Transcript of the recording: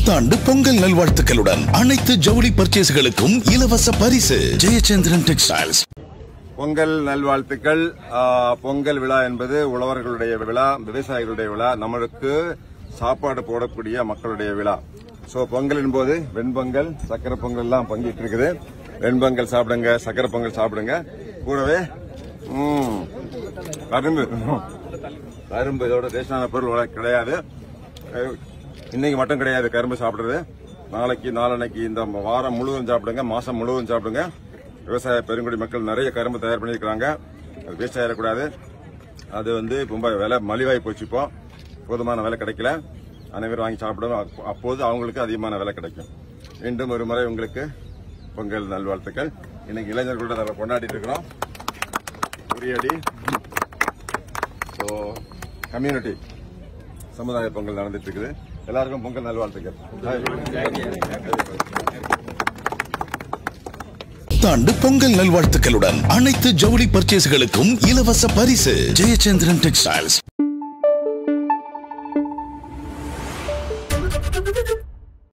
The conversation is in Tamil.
புத்தாண்டு பொங்கல் நல்வாழ்த்துக்களுடன் அனைத்து ஜவுளி பர்ச்சேஸ்களுக்கும் இலவச பரிசு ஜெயச்சந்திரன் டெக்ஸ்டைல்ஸ் பொங்கல் நல்வாழ்த்துக்கள் ஆ, பொங்கல் விழா என்பது உழவர்களுடைய விழா விவசாயிகளுடைய விழா நம்மளுக்கு சாப்பாடு போடக்கூடிய மக்களுடைய விழா சோ பொங்கலின் போது வெண்பொங்கல் சக்கரை பொங்கல் எல்லாம் பங்கிட்டு இருக்குது வெண்பொங்கல் சாப்பிடுங்க சக்கரை பொங்கல் சாப்பிடுங்க கூடவே ம், கரும்பு கரும்பு இதோட ரேஷனான பொருள் வழ- கிடையாது அஹ், இன்னைக்கு மட்டும் கிடையாது கரும்பு சாப்பிடுறது நாளைக்கு நாளன்னைக்கு இந்த வாரம் முழுவதும் சாப்பிடுங்க மாசம் முழுவதும் சாப்பிடுங்க விவசாய பெருங்குடி மக்கள் நிறைய கரும்பு தயார் பண்ணியிருக்கிறாங்க அது வேஸ்ட் ஆயிடக்கூடாது அது வந்து ரொம்ப விலை மலிவாகி போச்சு இப்போ போதுமான விலை கிடைக்கல அனைவரும் வாங்கி சாப்பிடுவோம் அப்ப- அப்போது அவங்களுக்கு அதிகமான விலை கிடைக்கும் மீண்டும் ஒரு முறை உங்களுக்கு பொங்கல் நல்வாழ்த்துக்கள் இன்னைக்கு இளைஞர்களோட நம்ம கொண்டாடிட்டு இருக்கிறோம் உரியடி ஸோ கம்யூனிட்டி சமுதாய பொங்கல் நடந்துட்டு இருக்குது எல்லாருக்கும் பொங்கல் நல்வாழ்த்துக்கள் புத்தாண்டு பொங்கல் நல்வாழ்த்துக்களுடன் அனைத்து ஜவுளி பர்ச்சேஸ்களுக்கும் இலவச பரிசு ஜெயச்சந்திரன் டெக்ஸ்டைல்ஸ்